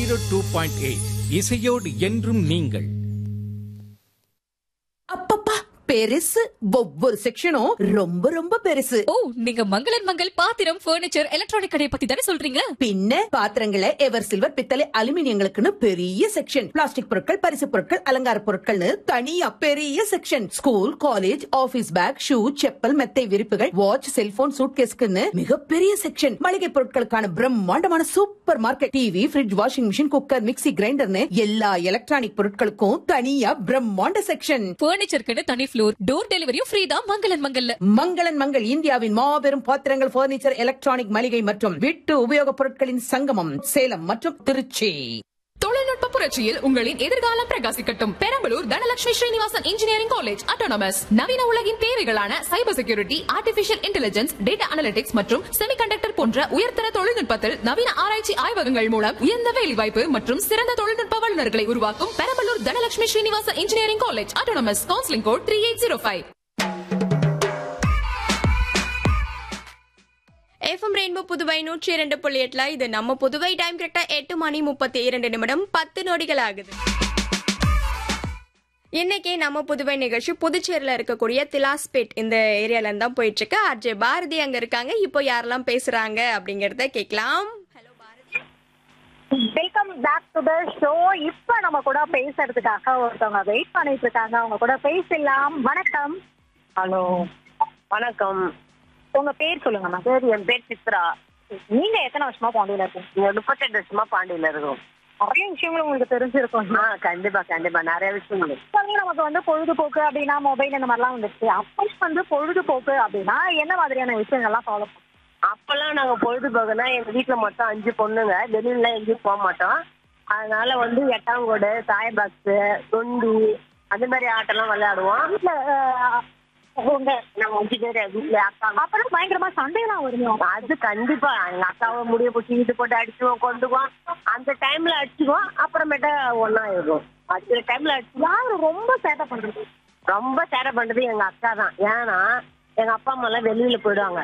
zero two point eight இசையோடு என்றும் நீங்கள் அப்பப்பா பெருசு ஒவ்வொரு செக்ஷனும் ரொம்ப ரொம்ப பெருசு ஓ நீங்க மங்களன் மங்கள் பாத்திரம் பர்னிச்சர் எலக்ட்ரானிக் கடையை பத்தி தானே சொல்றீங்க பின்ன பாத்திரங்களை எவர் சில்வர் பித்தளை அலுமினியங்களுக்குன்னு பெரிய செக்ஷன் பிளாஸ்டிக் பொருட்கள் பரிசு பொருட்கள் அலங்கார பொருட்கள்னு தனியா பெரிய section school college office bag shoe chappal மெத்தை விரிப்புகள் வாட்ச் செல்போன் சூட்கேஸ்க்குன்னு மிகப்பெரிய செக்ஷன் மளிகை பொருட்களுக்கான பிரம்மாண்டமான super market TV fridge washing machine cooker mixie கிரைண்டர்னு எல்லா எலக்ட்ரானிக் பொருட்களுக்கும் தனியா பிரம்மாண்ட செக்ஷன் பர்னிச்சருக்குன்னு தனி ஃப்ளோர் டோர் டெலிவரியும் ஃப்ரீ தான் மங்களன் மங்கல்ல மங்களன் மங்கள் இந்தியாவின் மாபெரும் பாத்திரங்கள் பர்னிச்சர் எலக்ட்ரானிக் மளிகை மற்றும் வீட்டு உபயோகப் பொருட்களின் சங்கமம் சேலம் மற்றும் திருச்சி தொழில்நுட்ப புரட்சியில் உங்களின் எதிர்காலம் பிரகாசிக்கட்டும் Perambalur Dhanalakshmi Srinivasan engineering college autonomous நவீன உலகின் தேவைகளான cyber security artificial intelligence data analytics மற்றும் செமிகண்டக்டர் போன்ற உயர்தர தொழில்நுட்பத்தில் நவீன ஆராய்ச்சி ஆய்வகங்கள் மூலம் உயர்ந்த வேலைவாய்ப்பு மற்றும் சிறந்த தொழில்நுட்ப வல்லுநர்களை உருவாக்கும் Perambalur Dhanalakshmi Srinivasan engineering college autonomous counselling code three eight zero five FM rainbow Puduvai நூற்றி இரண்டு புள்ளி எட்டுல இது நம்ம புதுவை டைம் கரெக்டா எட்டு மணி முப்பத்தி இரண்டு நிமிடம் பத்து நொடிகள் ஆகுது இன்னைக்கு நம்ம புதுவை நிகழ்ச்சி புதுச்சேரியில இருக்கக்கூடிய திலாஸ்பேட் இந்த ஏரியால தான் போயிட்டு இருக்கு அர்ஜய் பாரதி அங்க இருக்காங்க இப்போ யாரெல்லாம் பேசுறாங்க அப்படிங்கறத கேட்கலாம் hello Bharathi welcome back to the show இப்ப நம்ம கூட பேசுறதுக்காக ஒருத்தவங்க வெயிட் பண்ணிட்டு இருக்காங்க அவங்க கூட பேசலாம் வணக்கம் ஹலோ வணக்கம் உங்க பேர் சொல்லுங்க மேம் சரி என் பேர் சித்ரா நீங்க எத்தனை வருஷமா பாண்டியில இருக்கீங்க இங்க முப்பத்தெட்டு வருஷமா பாண்டியில இருக்கோம் நிறைய விஷயங்கள் உங்களுக்கு தெரிஞ்சிருக்கும் ஆ கண்டிப்பா கண்டிப்பா நிறைய விஷயங்கள் இப்பவே நமக்கு வந்து பொழுதுபோக்கு அப்படின்னா மொபைல் இந்த மாதிரிலாம் வந்துருச்சு அப்போ வந்து பொழுதுபோக்கு அப்படின்னா என்ன மாதிரியான விஷயங்கள்லாம் ஃபாலோ பண்ணுவோம் அப்பெல்லாம் நாங்க பொழுதுபோக்குனா எங்க வீட்டுல மொத்தம் அஞ்சு பொண்ணுங்க வெளியில எங்கேயும் போக மாட்டோம் அதனால வந்து எட்டாங்கோடு தாய பாக்ஸ் தொண்டி அந்த மாதிரி ஆட்டம்லாம் விளையாடுவோம் வீட்டுல அஹ், உங்க நாங்க அஞ்சு பேர் வீட்டுல அக்கா அப்பதான் பயங்கரமா சண்டையெல்லாம் வருமே அது கண்டிப்பா எங்க அக்காவை முடிய பிடிச்சி இது போட்டு அடிச்சுவோம் கொண்டுவோம் அந்த டைம்ல அடிச்சுவோம் அப்புறமேட்டா ஒன்னா இருக்கும் அந்த டைம்ல அடிச்சு யாரு ரொம்ப சேட்டை பண்றது ரொம்ப சேட்டை பண்றது எங்க அக்கா தான் ஏன்னா எங்க அப்பா அம்மா எல்லாம் வெளியில போயிடுவாங்க